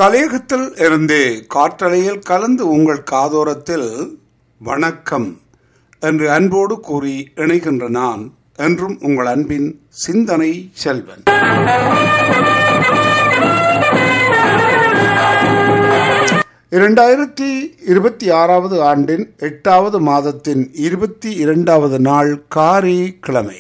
கலையகத்தில் இருந்து காற்றலையில் கலந்து உங்கள் காதோரத்தில் வணக்கம் என்று அன்போடு கூறி இணைகின்ற நான் என்றும் உங்கள் அன்பின் சிந்தனை செல்வன் இரண்டாயிரத்தி இருபத்தி ஆறாவது ஆண்டின் எட்டாவது மாதத்தின் இருபத்தி இரண்டாவது நாள் காரி கிழமை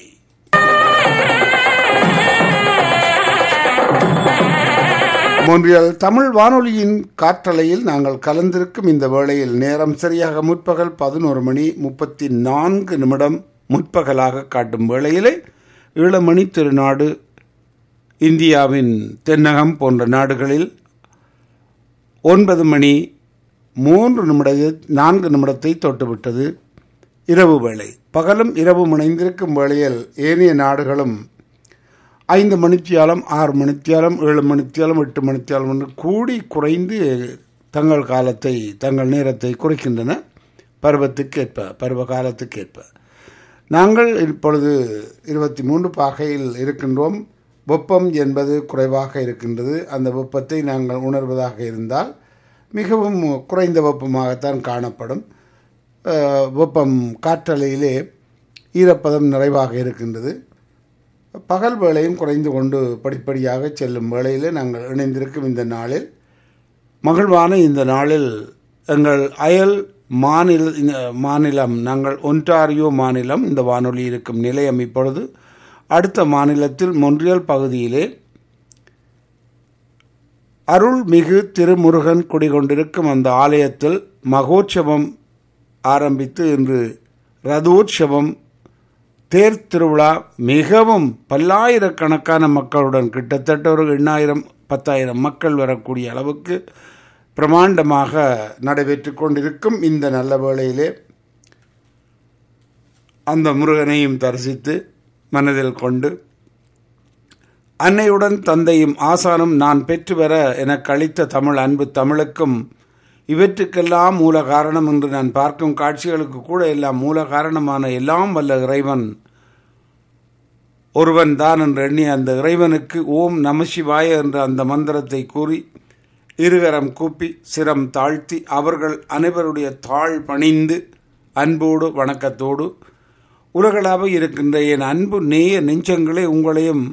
மொன்றியல் தமிழ் வானொலியின் காற்றலையில் நாங்கள் கலந்திருக்கும் இந்த வேளையில் நேரம் சரியாக முற்பகல் பதினோரு மணி முப்பத்தி நான்கு நிமிடம் முற்பகலாக காட்டும் வேளையிலே ஈழமணி திருநாடு இந்தியாவின் தென்னகம் போன்ற நாடுகளில் ஒன்பது மணி மூன்று நிமிட நான்கு நிமிடத்தை தொட்டுவிட்டது இரவு வேளை பகலும் இரவு முனைந்திருக்கும் வேளையில் ஏனைய நாடுகளும் ஐந்து மணித்தியாலம் ஆறு மணித்தியாலம் ஏழு மணித்தியாலம் எட்டு மணித்தியாலம் என்று கூடி குறைந்து தங்கள் காலத்தை தங்கள் நேரத்தை குறைக்கின்றன பருவத்துக்கேற்ப பருவ காலத்துக்கேற்ப நாங்கள் இப்பொழுது இருபத்தி மூன்று பாகையில் இருக்கின்றோம் வெப்பம் என்பது குறைவாக இருக்கின்றது அந்த வெப்பத்தை நாங்கள் உணர்வதாக இருந்தால் மிகவும் குறைந்த வெப்பமாகத்தான் காணப்படும் வெப்பம் காற்றலையிலே ஈரப்பதம் நிறைவாக இருக்கின்றது பகல் வேளையும் குறைந்து கொண்டு படிப்படியாக செல்லும் வேளையிலே நாங்கள் இணைந்திருக்கும் இந்த நாளில் மகிழ்வான இந்த நாளில் எங்கள் அயல் மாநில மாநிலம் நாங்கள் ஒன்டாரியோ மாநிலம் இந்த வானொலி இருக்கும் நிலையம் இப்பொழுது அடுத்த மாநிலத்தில் மொன்றியல் பகுதியிலே அருள்மிகு திருமுருகன் குடிகொண்டிருக்கும் அந்த ஆலயத்தில் மகோற்சவம் ஆரம்பித்து இன்று ரதோற்சவம் தேர் திருவிழா மிகவும் பல்லாயிரக்கணக்கான மக்களுடன் கிட்டத்தட்ட ஒரு எண்ணாயிரம் பத்தாயிரம் மக்கள் வரக்கூடிய அளவுக்கு பிரமாண்டமாக நடைபெற்று கொண்டிருக்கும் இந்த நல்ல வேளையிலே அந்த முருகனையும் தரிசித்து மனதில் கொண்டு அன்னையுடன் தந்தையும் ஆசானும் நான் பெற்று வர எனக்கு அளித்த தமிழ் அன்பு தமிழுக்கும் இவற்றுக்கெல்லாம் மூல காரணம் என்று நான் பார்க்கும் காட்சிகளுக்கு கூட எல்லாம் மூல காரணமான எல்லாம் வல்ல இறைவன் ஒருவன் தான் என்று எண்ணி அந்த இறைவனுக்கு ஓம் நமசிவாய என்ற அந்த மந்திரத்தை கூறி இருகரம் கூப்பி சிரம் தாழ்த்தி அவர்கள் அனைவருடைய தாழ் பணிந்து அன்போடு வணக்கத்தோடு உலகளாக இருக்கின்ற என் அன்பு நேய நெஞ்சங்களே உங்களையும்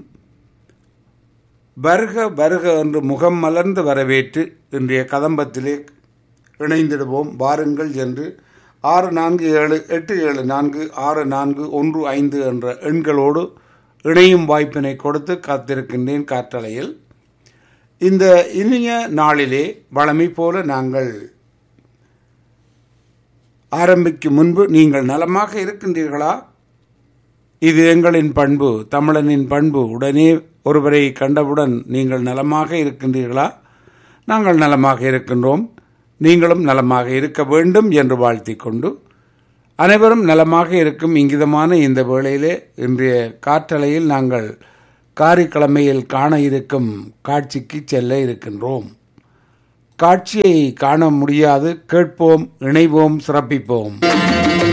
வருக வருக என்று முகம் மலர்ந்து வரவேற்று இன்றைய கதம்பத்திலே இணைந்திடுவோம் வாருங்கள் என்று ஆறு நான்கு ஏழு எட்டு ஏழு நான்கு ஆறு நான்கு ஒன்று ஐந்து என்ற எண்களோடு இணையும் வாய்ப்பினை கொடுத்து காத்திருக்கின்றேன் காற்றலையில் இந்த இனிய நாளிலே வளமை போல நாங்கள் ஆரம்பிக்கும் முன்பு நீங்கள் நலமாக இருக்கின்றீர்களா இது எங்களின் பண்பு தமிழனின் பண்பு உடனே ஒருவரை கண்டவுடன் நீங்கள் நலமாக இருக்கின்றீர்களா நாங்கள் நலமாக இருக்கின்றோம் நீங்களும் நலமாக இருக்க வேண்டும் என்று வாழ்த்தி கொண்டு அனைவரும் நலமாக இருக்கும் இங்கிதமான இந்த வேளையிலே இன்றைய காற்றலையில் நாங்கள் காரிக்கிழமையில் காண இருக்கும் காட்சிக்கு செல்ல இருக்கின்றோம் காட்சியை காண முடியாது கேட்போம் இணைவோம் சிறப்பிப்போம்